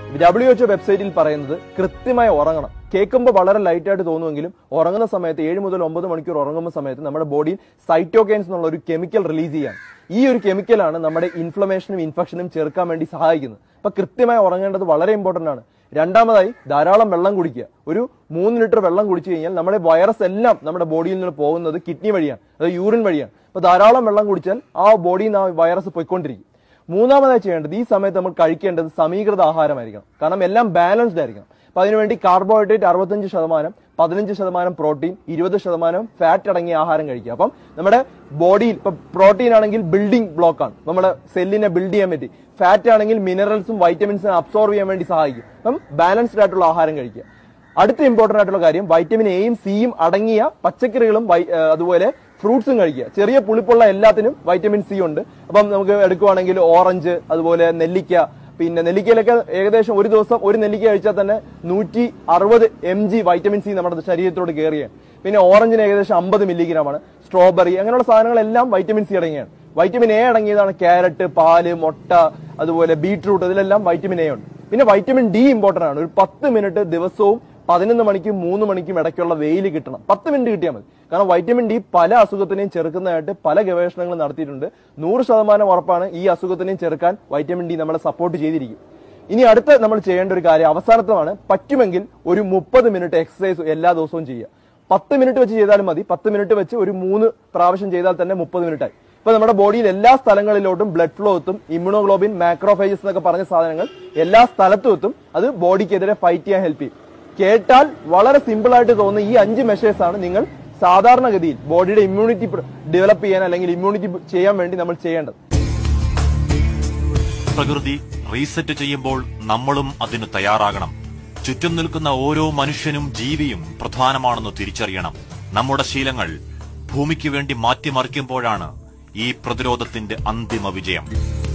W H വെബ്സൈറ്റിൽ പറയുന്നത് കൃത്യമായി ഉറങ്ങണം കേൾക്കുമ്പോൾ വളരെ ലൈറ്റ് ആയിട്ട് തോന്നുമെങ്കിലും ഉറങ്ങുന്ന സമയത്ത് ഏഴ് മുതൽ ഒമ്പത് മണിക്കൂർ ഉറങ്ങുന്ന സമയത്ത് നമ്മുടെ ബോഡിയിൽ സൈറ്റോകൈൻസ് എന്നുള്ള ഒരു കെമിക്കൽ റിലീസ് ചെയ്യാൻ ഈ ഒരു കെമിക്കലാണ് നമ്മുടെ ഇൻഫ്ലമേഷനും ഇൻഫെക്ഷനും ചെറുക്കാൻ വേണ്ടി സഹായിക്കുന്നത് അപ്പൊ കൃത്യമായി ഉറങ്ങേണ്ടത് വളരെ ഇമ്പോർട്ടന്റ് ആണ് രണ്ടാമതായി ധാരാളം വെള്ളം കുടിക്കുക ഒരു മൂന്ന് ലിറ്റർ വെള്ളം കുടിച്ചു കഴിഞ്ഞാൽ നമ്മുടെ വൈറസ് എല്ലാം നമ്മുടെ ബോഡിയിൽ നിന്ന് പോകുന്നത് കിഡ്നി വഴിയാണ് അത് യൂറിൻ വഴിയാണ് അപ്പൊ ധാരാളം വെള്ളം കുടിച്ചാൽ ആ ബോഡിയിൽ നിന്ന് ആ വൈറസ് പോയിക്കൊണ്ടിരിക്കും മൂന്നാമതായി ചെയ്യേണ്ടത് ഈ സമയത്ത് നമ്മൾ കഴിക്കേണ്ടത് സമീകൃത ആഹാരമായിരിക്കണം കാരണം എല്ലാം ബാലൻസ്ഡ് ആയിരിക്കണം അപ്പൊ അതിനുവേണ്ടി കാർബോഹൈഡ്രേറ്റ് അറുപത്തഞ്ച് ശതമാനം പതിനഞ്ച് ശതമാനം പ്രോട്ടീൻ ഇരുപത് ശതമാനം ഫാറ്റ് അടങ്ങിയ ആഹാരം കഴിക്കുക അപ്പം നമ്മുടെ ബോഡിയിൽ ഇപ്പൊ പ്രോട്ടീൻ ആണെങ്കിൽ ബിൽഡിംഗ് ബ്ലോക്ക് ആണ് നമ്മുടെ സെല്ലിനെ ബിൽഡ് ചെയ്യാൻ പറ്റി ഫാറ്റ് ആണെങ്കിൽ മിനറൽസും വൈറ്റമിൻസും അബ്സോർവ് ചെയ്യാൻ വേണ്ടി സഹായിക്കും അപ്പം ബാലൻസ്ഡ് ആയിട്ടുള്ള ആഹാരം കഴിക്കുക അടുത്ത ഇമ്പോർട്ടന്റ് ആയിട്ടുള്ള കാര്യം വൈറ്റമിൻ എയും സിയും അടങ്ങിയ പച്ചക്കറികളും വൈ- ഏഹ് അതുപോലെ ഫ്രൂട്ട്സും കഴിക്കുക ചെറിയ പുളിപ്പുള്ള എല്ലാത്തിനും വൈറ്റമിൻ സി ഉണ്ട് അപ്പം നമുക്ക് എടുക്കുവാണെങ്കിൽ ഓറഞ്ച് അതുപോലെ നെല്ലിക്ക പിന്നെ നെല്ലിക്കയിലൊക്കെ ഏകദേശം ഒരു ദിവസം ഒരു നെല്ലിക്ക കഴിച്ചാൽ തന്നെ നൂറ്റി അറുപത് എം ജി വൈറ്റമിൻ സി നമ്മുടെ ശരീരത്തോട് കയറിയാണ് പിന്നെ ഓറഞ്ചിന് ഏകദേശം അമ്പത് മില്ലിഗ്രാമാണ് സ്ട്രോബെറി അങ്ങനെയുള്ള സാധനങ്ങളെല്ലാം വൈറ്റമിൻ സി അടങ്ങിയാണ് വൈറ്റമിൻ എ അടങ്ങിയതാണ് ക്യാരറ്റ് പാല് മുട്ട അതുപോലെ ബീട്രൂട്ട് ഇതിലെല്ലാം വൈറ്റമിൻ എ ഉണ്ട് പിന്നെ വൈറ്റമിൻ ഡി ഇമ്പോർട്ടന്റ് ആണ് ഒരു പത്ത് മിനിറ്റ് ദിവസവും പതിനൊന്ന് മണിക്കും മൂന്ന് മണിക്കും ഇടയ്ക്കുള്ള വെയിൽ കിട്ടണം പത്ത് മിനിറ്റ് കിട്ടിയാൽ മതി കാരണം വൈറ്റമിൻ ഡി പല അസുഖത്തിനെയും ചെറുക്കുന്നതായിട്ട് പല ഗവേഷണങ്ങളും നടത്തിയിട്ടുണ്ട് നൂറ് ശതമാനം ഉറപ്പാണ് ഈ അസുഖത്തിനെയും ചെറുക്കാൻ വൈറ്റമിൻ ഡി നമ്മളെ സപ്പോർട്ട് ചെയ്തിരിക്കും ഇനി അടുത്ത നമ്മൾ ചെയ്യേണ്ട ഒരു കാര്യം അവസാനത്തമാണ് പറ്റുമെങ്കിൽ ഒരു മുപ്പത് മിനിറ്റ് എക്സസൈസ് എല്ലാ ദിവസവും ചെയ്യുക പത്ത് മിനിറ്റ് വെച്ച് ചെയ്താലും മതി പത്ത് മിനിറ്റ് വെച്ച് ഒരു മൂന്ന് പ്രാവശ്യം ചെയ്താൽ തന്നെ മുപ്പത് മിനിറ്റ് ആയി ഇപ്പൊ നമ്മുടെ ബോഡിയിൽ എല്ലാ സ്ഥലങ്ങളിലോട്ടും ബ്ലഡ് ഫ്ലോ എത്തും ഇമ്മ്യൂണോഗ്ലോബിൻ മാക്രോഫേജസ് എന്നൊക്കെ പറഞ്ഞ സാധനങ്ങൾ എല്ലാ സ്ഥലത്തും എത്തും അത് ബോഡിക്കെതിരെ ഫൈറ്റ് ചെയ്യാൻ ഹെൽപ്പ് ചെയ്യും കേട്ടാൽ വളരെ സിമ്പിൾ ആയിട്ട് തോന്നുന്ന ഈ അഞ്ച് മെഷേഴ്സ് ആണ് നിങ്ങൾ സാധാരണഗതിയിൽ ബോഡിയുടെ ഇമ്മ്യൂണിറ്റി ഡെവലപ്പ് ചെയ്യാൻ അല്ലെങ്കിൽ ഇമ്മ്യൂണിറ്റി ചെയ്യാൻ വേണ്ടി നമ്മൾ ചെയ്യേണ്ടത് പ്രകൃതി റീസെറ്റ് ചെയ്യുമ്പോൾ നമ്മളും അതിന് തയ്യാറാകണം ചുറ്റും നിൽക്കുന്ന ഓരോ മനുഷ്യനും ജീവിയും പ്രധാനമാണെന്ന് തിരിച്ചറിയണം നമ്മുടെ ശീലങ്ങൾ ഭൂമിക്ക് വേണ്ടി മാറ്റിമറിക്കുമ്പോഴാണ് ഈ പ്രതിരോധത്തിന്റെ അന്തിമ വിജയം